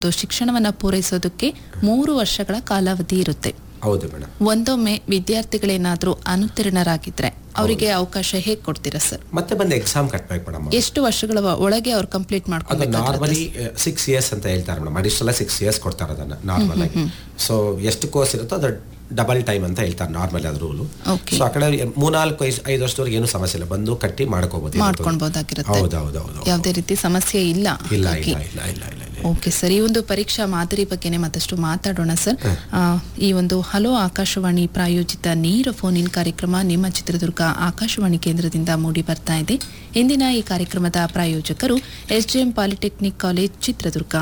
ಮತ್ತು ಶಿಕ್ಷಣವನ್ನ ಪೂರೈಸೋದಕ್ಕೆ ಮೂರು ವರ್ಷಗಳ ಕಾಲಾವಧಿ ಇರುತ್ತೆ ಹೌದು ಮೇಡಮ್ ಒಂದೊಮ್ಮೆ ವಿದ್ಯಾರ್ಥಿಗಳೇನಾದ್ರೂ ಅನುತ್ತೀರ್ಣರಾಗಿದ್ರೆ ಅವರಿಗೆ ಅವಕಾಶ ಹೇಗೆ ಕೊಡ್ತೀರಾ ಸರ್ ಮತ್ತೆ ಬಂದು ಎಕ್ಸಾಮ್ ಕಟ್ಬೇಕು ಮೇಡಮ್ ಎಷ್ಟು ವರ್ಷಗಳ ಒಳಗೆ ಅವ್ರು ಕಂಪ್ಲೀಟ್ ಅದು ಮಾಡ್ಕೋಬೇಕು ನಾರ್ಮಲಿ ಸಿಕ್ಸ್ ಇಯರ್ಸ್ ಅಂತ ಹೇಳ್ತಾರೆ ಮೇಡಮ್ ಅಡಿಷನಲ್ ಸಿಕ್ಸ್ ಇಯರ್ಸ್ ಕೊಡ್ತಾರೆ ಅದನ್ನ ನಾರ್ಮಲ್ ಆಗಿ ಸೊ ಎಷ್ಟು ಕೋರ್ಸ್ ಇರುತ್ತೋ ಅದು ಡಬಲ್ ಟೈಮ್ ಅಂತ ಹೇಳ್ತಾರೆ ನಾರ್ಮಲ್ ಅದು ರೂಲು Okay. ಸೊ ಆ ಕಡೆ ಮೂರ್ನಾಲ್ಕು ಐದು ಐದು ವರ್ಷದವರೆಗೆ ಏನು ಸಮಸ್ಯೆ ಇಲ್ಲ ಬಂದು ಕಟ್ಟಿ ಮಾಡ್ಕೋಬಹುದು ಮಾಡ್ಕೊಳ್ಬಹುದಾಗಿರುತ್ತೆ ಹೌದು ಹೌದು ಹೌದು ಯಾವುದೇ ರೀತಿ ಸಮಸ್ಯೆ ಇಲ್ಲ ಇಲ್ಲ ಹಾಗಾಗಿ. ಇಲ್ಲ ಇಲ್ಲ ಇಲ್ಲ ಇಲ್ಲ ಇಲ್ಲ ಓಕೆ ಸರ್ ಈ ಒಂದು ಪರೀಕ್ಷಾ ಮಾದರಿ ಬಗ್ಗೆನೇ ಮತ್ತಷ್ಟು ಮಾತಾಡೋಣ ಸರ್ ಆ, ಈ ಒಂದು ಹಲೋ ಆಕಾಶವಾಣಿ ಪ್ರಾಯೋಜಿತ ನೇರ ಫೋನ್ ಇನ್ ಕಾರ್ಯಕ್ರಮ ನಿಮ್ಮ ಚಿತ್ರದುರ್ಗ ಆಕಾಶವಾಣಿ ಕೇಂದ್ರದಿಂದ ಮೂಡಿ ಬರ್ತಾ ಇದೆ ಇಂದಿನ ಈ ಕಾರ್ಯಕ್ರಮದ ಪ್ರಾಯೋಜಕರು SJM polytechnic college Chitradurga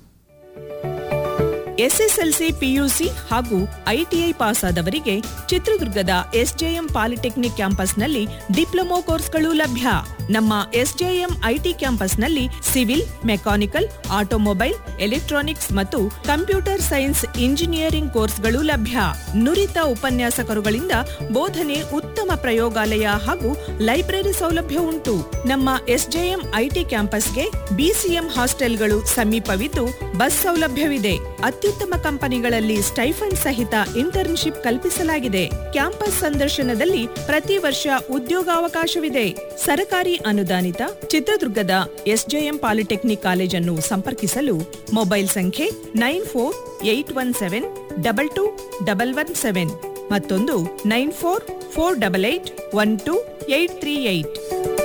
SSLC PUC ಹಾಗೂ ಐಟಿಐ ಪಾಸ್ ಆದವರಿಗೆ ಚಿತ್ರದುರ್ಗದ ಎಸ್ಜೆಎಂ ಪಾಲಿಟೆಕ್ನಿಕ್ ಕ್ಯಾಂಪಸ್ನಲ್ಲಿ ಡಿಪ್ಲೊಮೊ ಕೋರ್ಸ್ಗಳು ಲಭ್ಯ ನಮ್ಮ ಎಸ್ಜೆಎಂ ಐಟಿ ಕ್ಯಾಂಪಸ್ನಲ್ಲಿ ಸಿವಿಲ್ ಮೆಕ್ಯಾನಿಕಲ್ ಆಟೋಮೊಬೈಲ್ ಎಲೆಕ್ಟ್ರಾನಿಕ್ಸ್ ಮತ್ತು ಕಂಪ್ಯೂಟರ್ ಸೈನ್ಸ್ ಇಂಜಿನಿಯರಿಂಗ್ ಕೋರ್ಸ್ಗಳು ಲಭ್ಯ ನುರಿತ ಉಪನ್ಯಾಸಕರುಗಳಿಂದ ಬೋಧನೆ ಉತ್ತಮ ಪ್ರಯೋಗಾಲಯ ಹಾಗೂ ಲೈಬ್ರರಿ ಸೌಲಭ್ಯ ಉಂಟು ನಮ್ಮ ಎಸ್ಜೆಎಂ ಐಟಿ ಕ್ಯಾಂಪಸ್ಗೆ ಬಿಸಿಎಂ ಹಾಸ್ಟೆಲ್ಗಳು ಸಮೀಪವಿದ್ದು ಬಸ್ ಸೌಲಭ್ಯವಿದೆ ಅತ್ಯುತ್ತಮ ಕಂಪನಿಗಳಲ್ಲಿ ಸ್ಟೈಫಂಡ್ ಸಹಿತ ಇಂಟರ್ನ್ಶಿಪ್ ಕಲ್ಪಿಸಲಾಗಿದೆ ಕ್ಯಾಂಪಸ್ ಸಂದರ್ಶನದಲ್ಲಿ ಪ್ರತಿ ವರ್ಷ ಉದ್ಯೋಗಾವಕಾಶವಿದೆ ಸರಕಾರಿ ಅನುದಾನಿತ ಚಿತ್ರದುರ್ಗದ ಎಸ್ಜೆಎಂ ಪಾಲಿಟೆಕ್ನಿಕ್ ಕಾಲೇಜನ್ನು ಸಂಪರ್ಕಿಸಲು ಮೊಬೈಲ್ ಸಂಖ್ಯೆ nine four eight one seven double two double one seven ಮತ್ತೊಂದು nine four four double eight one two eight three eight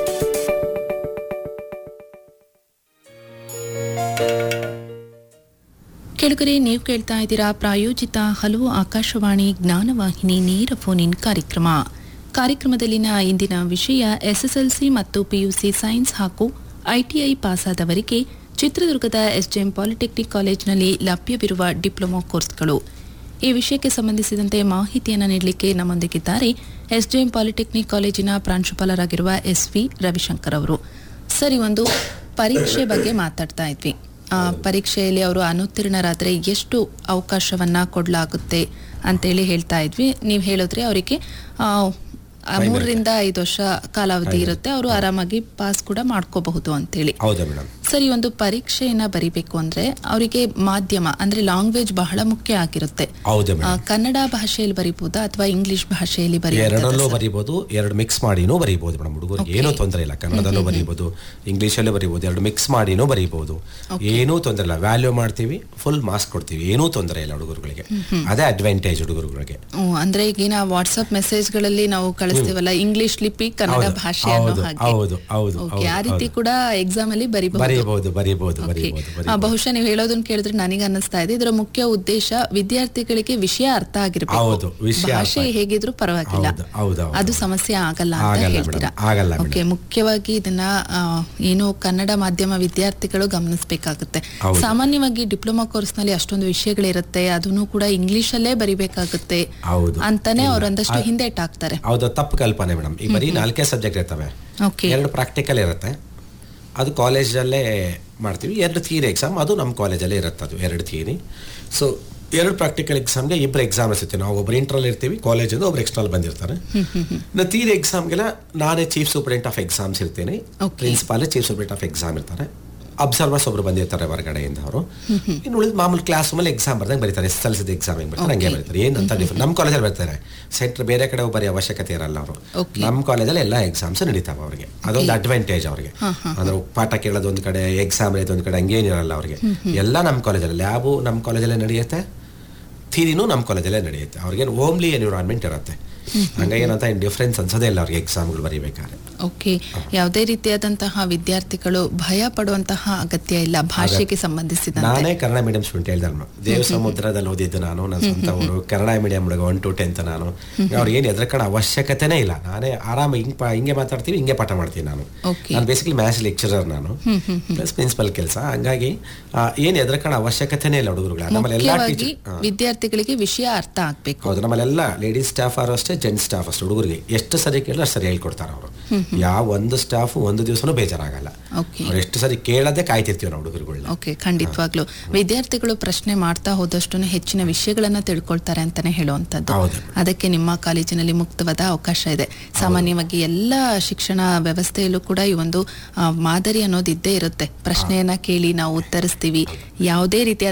ಕೆಳಗರೆ ನೀವು ಕೇಳ್ತಾ ಇದ್ದೀರಾ ಪ್ರಾಯೋಜಿತ ಹಲವು ಆಕಾಶವಾಣಿ ಜ್ಞಾನವಾಹಿನಿ ನೇರ ಫೋನ್ ಇನ್ ಕಾರ್ಯಕ್ರಮ ಕಾರ್ಯಕ್ರಮದಲ್ಲಿನ ಇಂದಿನ ವಿಷಯ ಎಸ್ಎಸ್ಎಲ್ಸಿ ಮತ್ತು ಪಿಯುಸಿ ಸೈನ್ಸ್ ಹಾಗೂ ಐಟಿಐ ಪಾಸಾದವರಿಗೆ ಚಿತ್ರದುರ್ಗದ ಎಸ್ಜೆಎಂ ಪಾಲಿಟೆಕ್ನಿಕ್ ಕಾಲೇಜಿನಲ್ಲಿ ಲಭ್ಯವಿರುವ ಡಿಪ್ಲೊಮಾ ಕೋರ್ಸ್ಗಳು ಈ ವಿಷಯಕ್ಕೆ ಸಂಬಂಧಿಸಿದಂತೆ ಮಾಹಿತಿಯನ್ನು ನೀಡಲಿಕ್ಕೆ ನಮ್ಮೊಂದಿಗಿದ್ದಾರೆ ಎಸ್ಜೆಎಂ ಪಾಲಿಟೆಕ್ನಿಕ್ ಕಾಲೇಜಿನ ಪ್ರಾಂಶುಪಾಲರಾಗಿರುವ ಎಸ್ ವಿ ರವಿಶಂಕರ್ ಅವರು ಸರಿ ಒಂದು ಪರೀಕ್ಷೆ ಬಗ್ಗೆ ಮಾತಾಡ್ತಾ ಇದ್ವಿ ಆ, ಪರೀಕ್ಷೆಯಲ್ಲಿ ಅವರು ಅನುತ್ತೀರ್ಣರಾದರೆ ಎಷ್ಟು ಅವಕಾಶವನ್ನ ಕೊಡಲಾಗುತ್ತೆ ಅಂತೇಳಿ ಹೇಳ್ತಾ ಇದ್ವಿ ನೀವು ಹೇಳಿದ್ರೆ ಅವರಿಗೆ ಆ, ಆ, ಮೂರರಿಂದ ಐದು ವರ್ಷ ಕಾಲಾವಧಿ ಇರುತ್ತೆ ಅವರು ಆರಾಮಾಗಿ ಪಾಸ್ ಕೂಡ ಮಾಡ್ಕೋಬಹುದು ಅಂತೇಳಿ ಹೌದಾ ಮೇಡಮ್ ಸರಿ ಒಂದು ಪರೀಕ್ಷೆಯನ್ನ ಬರಿಬೇಕು ಅಂದ್ರೆ ಅವರಿಗೆ ಮಾಧ್ಯಮ ಅಂದ್ರೆ ಲ್ಯಾಂಗ್ವೇಜ್ ಬಹಳ ಮುಖ್ಯ ಆಗಿರುತ್ತೆ ಹೌದು ಆ, ಮೇಡಮ್ ಕನ್ನಡ ಭಾಷೆಯಲ್ಲಿ ಬರಿಬಹುದಾ ಅಥವಾ ಇಂಗ್ಲಿಷ್ ಭಾಷೆಯಲ್ಲಿ ಎರಡರಲ್ಲೂ ಬರೀಬಹುದು ಬರೀಬಹುದು ಎರಡು ಮಿಕ್ಸ್ ಮಾಡಿನೂ ಬರೀಬಹುದು ಮೇಡಮ್ ಹುಡುಗರಿಗೆ ಏನೂ ತೊಂದರೆ ಇಲ್ಲ ಕನ್ನಡದಲ್ಲೂ ಬರೀಬಹುದು ಇಂಗ್ಲೀಷಲ್ಲೂ ಬರೀಬಹುದು ಎರಡು ಮಿಕ್ಸ್ ಮಾಡಿನೂ ಬರೀಬಹುದು ಏನೂ ತೊಂದರೆ ಇಲ್ಲ ವ್ಯಾಲ್ಯೂ ಮಾಡ್ತೀವಿ ಫುಲ್ ಮಾರ್ಕ್ಸ್ ಕೊಡ್ತೀವಿ ಏನೂ ತೊಂದರೆ ಇಲ್ಲ ಹುಡುಗರುಗಳಿಗೆ ಅದೇ ಅಡ್ವಾಂಟೇಜ್ ಹುಡುಗರುಗಳಿಗೆ ಅಂದ್ರೆ ಈಗಿನ ವಾಟ್ಸ್ಆಪ್ ಮೆಸೇಜ್ಗಳಲ್ಲಿ ನಾವು ಕಳಿಸ್ತೀವಲ್ಲ ಇಂಗ್ಲಿಷ್ ಲಿಪಿ ಕನ್ನಡ ಹೌದು, ಭಾಷೆ ಅನ್ನೋ ಹೌದು, ಹಾಗೆ ಹೌದು, ಹೌದು, Okay, ಆ ಹೌದು, ರೀತಿ ಹೌದು. ಕೂಡ ಎಕ್ಸಾಮ್ ಅಲ್ಲಿ ಬರಿಬಹುದು ಬರೀಬಹುದು ಬರೀಬಹುದು Okay. ಬರೀಬಹುದು ಆ, ಬರೀಬಹುದು ಬಹುಶಃ ನೀವು ಹೇಳೋದನ್ನ ಕೇಳಿದ್ರೆ ನನಗೆ ಅನ್ನಿಸ್ತಾ ಇದೆ ಇದರ ಮುಖ್ಯ ಉದ್ದೇಶ ವಿದ್ಯಾರ್ಥಿಗಳಿಗೆ ವಿಷಯ ಅರ್ಥ ಆಗಿರ್ಬೇಕು ಹೌದು, ವಿಷಯ ಅರ್ಥ ಭಾಷೆ ಆಗಿ- ಹೇಗಿದ್ರು ಪರವಾಗಿಲ್ಲ ಹೌದು, ಹೌದು, ಹೌದು. ಅದು ಸಮಸ್ಯೆ ಆಗಲ್ಲ ಅಂತ ಆಗಲ್ಲ ಹೇಳ್ತೀರಾ madam, ಆಗಲ್ಲ madam. ಓಕೆ ಮುಖ್ಯವಾಗಿ ಇದನ್ನ ಆ, ಏನು ಕನ್ನಡ ಮಾಧ್ಯಮ ವಿದ್ಯಾರ್ಥಿಗಳು ಗಮನಿಸಬೇಕಾಗುತ್ತೆ ಹೌದು. ಸಾಮಾನ್ಯವಾಗಿ ಡಿಪ್ಲೊಮಾ ಕೋರ್ಸ್ ನಲ್ಲಿ ಅಷ್ಟೊಂದು ವಿಷಯಗಳಿರುತ್ತೆ ಅದನ್ನು ಕೂಡ ಇಂಗ್ಲಿಷ್ ಅಲ್ಲೇ ಬರಿಬೇಕಾಗುತ್ತೆ ಹೌದು. ಅಂತಾನೆ ಇಲ್ಲ. ಅವ್ರು ಒಂದಷ್ಟು ಆ- ಹಿಂದೇಟಾಗ್ತಾರೆ ಹೌದು ತಪ್ಪು ಕಲ್ಪನೆ ಮೇಡಮ್ ಈಗ ಬರೀ ನಾಲ್ಕೇ ಸಬ್ಜೆಕ್ಟ್ ಇರ್ತವೆ ಓಕೆ ಎರಡು ಪ್ರಾಕ್ಟಿಕಲ್ ಇರುತ್ತೆ ಅದು ಕಾಲೇಜಲ್ಲೇ ಮಾಡ್ತೀವಿ ಎರಡು ಥಿಯರಿ ಎಕ್ಸಾಮ್ ಅದು ನಮ್ಮ ಕಾಲೇಜಲ್ಲೇ ಇರುತ್ತೆ ಅದು ಎರಡು ಥಿಯರಿ ಸೊ ಎರಡು ಪ್ರಾಕ್ಟಿಕಲ್ ಎಕ್ಸಾಮ್ಗೆ ಇಬ್ಬರು ಎಕ್ಸಾಮ್ ಇರ್ತೀವಿ ನಾವು ಒಬ್ರು ಇಂಟ್ರಲ್ ಇರ್ತೀವಿ ಕಾಲೇಜಿಂದ ಒಬ್ರು ಎಕ್ಸ್ಟ್ರಲ್ ಬಂದಿರ್ತಾರೆ ಇನ್ನು ಥಿಯರಿ ಎಕ್ಸಾಮ್ಗೆಲ್ಲ ನಾನೇ ಚೀಫ್ ಸೂಪರಿಂಟ್ ಆಫ್ ಎಕ್ಸಾಮ್ಸ್ ಇರ್ತೀನಿ Okay. Principal chief superintendent of exam ಇರ್ತಾರೆ ಅಬ್ಸರ್ವರ್ಸ್ ಒಬ್ರು ಬಂದಿರ್ತಾರೆ ಹೊರಗಡೆಯಿಂದ ಅವರು ಇನ್ನು ಉಳಿದ ಮಾಮೂಲಿ ಕ್ಲಾಸ್ ಮೇಲೆ ಎಕ್ಸಾಮ್ ಬರ್ದಂಗೆ ಬರೀತಾರೆ ಎಸ್ ಎಲ್ ಸಿ ಎಕ್ಸಾಮ್ ಹೆಂಗೆ ಬರ್ತಾರೆ ಹಂಗೆ Okay. ಬರೀತಾರೆ ಏನಂತ ಡಿಫ್ರೆಂಟ್ ನಮ್ಮ ಕಾಲೇಜಲ್ಲಿ ಬರ್ತಾರೆ ಸೆಂಟ್ರ್ ಬೇರೆ ಕಡೆ ಬರೀ ಅವಶ್ಯಕತೆ ಇರಲ್ಲ ಅವರು Okay. ನಮ್ಮ ಕಾಲೇಜಲ್ಲಿ ಎಲ್ಲ ಎಕ್ಸಾಮ್ಸ್ ನಡೀತಾವೆ ಅವರಿಗೆ ಅದೊಂದು ಅಡ್ವಾಂಟೇಜ್ ಅವರಿಗೆ ಅಂದ್ರೆ ಪಾಠ ಕೇಳೋದು ಒಂದು ಕಡೆ ಎಕ್ಸಾಮ್ ಇರೋದು ಒಂದು ಕಡೆ ಹಂಗೇನಿರಲ್ಲ ಅವರಿಗೆ ಎಲ್ಲ ನಮ್ಮ ಕಾಲೇಜಲ್ಲಿ ಲ್ಯಾಬು ನಮ್ಮ ಕಾಲೇಜಲ್ಲೇ ನಡೆಯುತ್ತೆ ಥೀರಿನೂ ನಮ್ಮ ಕಾಲೇಜಲ್ಲೇ ನಡೆಯುತ್ತೆ ಅವ್ರಿಗೇನು ಹೋಮ್ಲಿ ಎನ್ವಿರಾನ್ಮೆಂಟ್ ಇರುತ್ತೆ ಹಂಗಾಗಿ ಏನಂತ ಡಿಫ್ರೆನ್ಸ್ ಅನ್ಸೋದೇ ಇಲ್ಲ ಅವ್ರಿಗೆ ಎಕ್ಸಾಮ್ಗಳು ಬರೀಬೇಕಾದ್ರೆ ಓಕೆ ಯಾವುದೇ ರೀತಿಯಾದಂತಹ ವಿದ್ಯಾರ್ಥಿಗಳು ಭಯ ಪಡುವಂತಹ ಅಗತ್ಯ ಇಲ್ಲ ಭಾಷೆಗೆ ಸಂಬಂಧಿಸಿದಂತೆ ನಾನೇ ಕನ್ನಡ ಮೀಡಿಯಂ ಸ್ಟೂಡೆಂಟ್ ಹೇಳ್ದೆ ದೇವ ಸಮುದ್ರದಲ್ಲಿ ಓದಿದ್ದು ನಾನು ನನ್ನ ಸ್ವಂತ ಊರು ಕನ್ನಡ ಮೀಡಿಯಂ ಹುಡುಗ ಒನ್ ಟು ಟೆಂತ್ ನಾನು ಅವ್ರಿಗೆ ಏನು ಎದ್ರಕಣ ಅವಶ್ಯಕತೆನೇ ಇಲ್ಲ ನಾನೇ ಆರಾಮ ಹಿಂಗ್ ಪಾ- ಹಿಂಗೆ ಮಾತಾಡ್ತೀವಿ ಹಿಂಗೆ ಪಾಠ ಮಾಡ್ತೀನಿ ನಾನು Okay. ನಾನು ಬೇಸಿಕಲಿ ಮ್ಯಾಥ್ಸ್ ಲೆಕ್ಚರರ್ ನಾನು ಪ್ಲಸ್ ಪ್ರಿನ್ಸಿಪಲ್ ಕೆಲಸ ಹಂಗಾಗಿ ಆ, ಏನು ಎದ್ರಕಣ ಅವಶ್ಯಕತೆನೇ ಇಲ್ಲ ಹುಡುಗರುಗಳ ನಮ್ಮಲ್ಲಿ ಎಲ್ಲ ಮುಖ್ಯವಾಗಿ ಟೀಚರ್ ವಿದ್ಯಾರ್ಥಿಗಳಿಗೆ ವಿಷಯ ಅರ್ಥ ಆಗ್ಬೇಕು ಹೌದು ನಮ್ಮಲ್ಲೆಲ್ಲ ಲೇಡೀಸ್ ಸ್ಟಾಫ್ ಆರು ಅಷ್ಟೇ ಜೆಂಟ್ಸ್ ಸ್ಟಾಫ್ ಅಷ್ಟೇ ಹುಡುಗರಿಗೆ ಎಷ್ಟು ಸರಿ ಕೇಳಿದ್ರೆ ಅಷ್ಟು ಸರಿ ಹೇಳ್ಕೊಡ್ತಾರೆ ಅವರು ಯಾವ ಒಂದು ಸ್ಟಾಫ್ ಒಂದು ದಿವಸನೂ ಬೇಜಾರಾಗಲ್ಲ Okay. ಅವ್ರು ಎಷ್ಟು ಸರಿ ಕೇಳದೆ ಕಾಯ್ತಿರ್ತೀವಿ ನಾವು ಹುಡುಗರುಗಳನ್ನ ಓಕೆ ಖಂಡಿತವಾಗ್ಲು ವಿದ್ಯಾರ್ಥಿಗಳು ಪ್ರಶ್ನೆ ಮಾಡ್ತಾ ಹೋದಷ್ಟು ಹೆಚ್ಚಿನ ವಿಷಯಗಳನ್ನ ತಿಳ್ಕೊಳ್ತಾರೆ ಅಂತಾನೆ ಹೇಳುವಂತದ್ದು ಹೌದು. ಅದಕ್ಕೆ ನಿಮ್ಮ ಕಾಲೇಜಿನಲ್ಲಿ ಮುಕ್ತವಾದ ಅವಕಾಶ ಇದೆ ಸಾಮಾನ್ಯವಾಗಿ ಎಲ್ಲ ಶಿಕ್ಷಣ ವ್ಯವಸ್ಥೆಯಲ್ಲೂ ಕೂಡ ಈ ಒಂದು ಆ, ಮಾದರಿ ಅನ್ನೋದು ಇದ್ದೇ ಇರುತ್ತೆ ಪ್ರಶ್ನೆಯನ್ನ ಕೇಳಿ ನಾವು ಉತ್ತರಿಸ್ತೀವಿ ಯಾವುದೇ ರೀತಿಯ